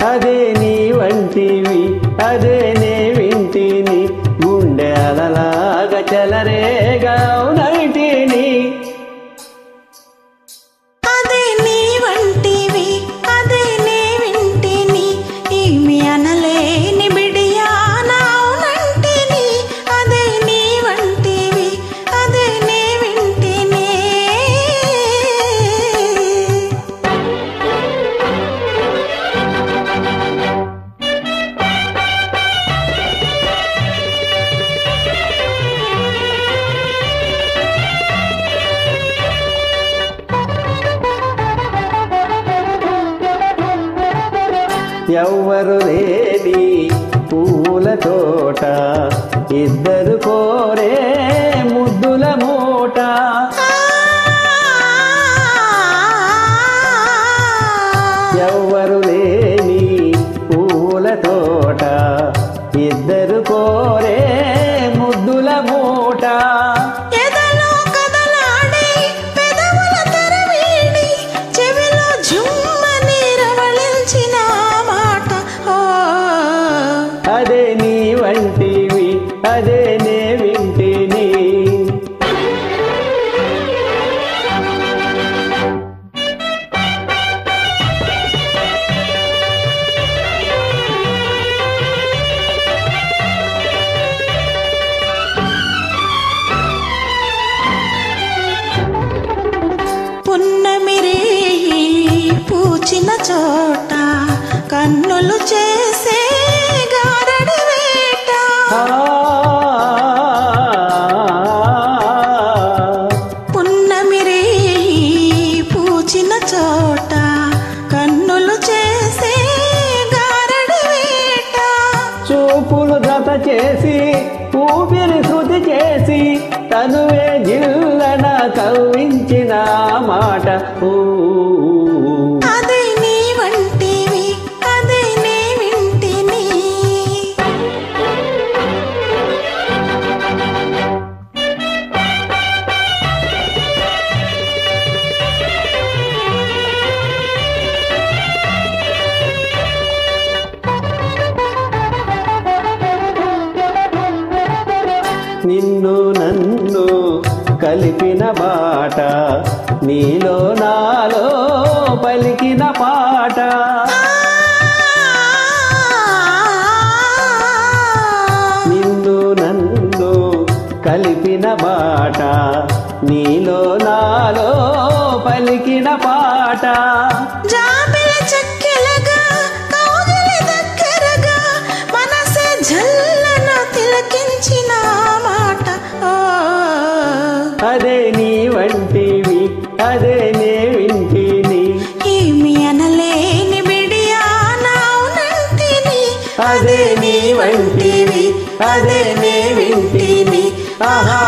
అదే నీ వంటివి అదే నే వింటిని గుండె అలలాగా చెలరేగా నైటిని అదే నీ వంటివి అదే నే వింటిని ఏమి అనలేని బిడియానంటిని అదే నీ వంటివి అదే నే వింటిని ఎవ్వరు లేని పూల తోట ఇద్దరు కోరే ముద్దుల మూట ఎవ్వరు లేని పూల తోట ఇద్దరు కోరే ముద్దుల మూట ఎదలో కదలాడే పెదవుల తెరవీడి చెవిలో జుమ్మని రవళించిన మాట ఓ అదే నీ వంటివి అదే నే వింటిని పున్నమిరేయి పూచిన చోట కన్నులు చేసే గారడి వేట ఆ పున్నమిరేయి పూచిన చోట కన్నులు చేసే గారడి వేట చూపులు జత చేసి ఊపిరి శృతి చేసి తనువే జిల్లన కవ్వించిన మాట ఊ. అదే నీ వంటివి అదే నే వింటిని నిన్ను నన్ను కలిపిన బాట నీలో నాలో పలికిన పాట నిన్ను నన్ను కలిపిన బాట నీలో నాలో పలికిన పాట జాబిల చక్కెలగా కౌగిలి దగ్గరగా మనసే జల్లన తిలకించిన మాట ఓ అదే నీ వంటివి అదే నే వింటిని ఏమి అనలేని బిడియానంటిని అదే నీ వంటివి అదే నే వింటిని ఆహా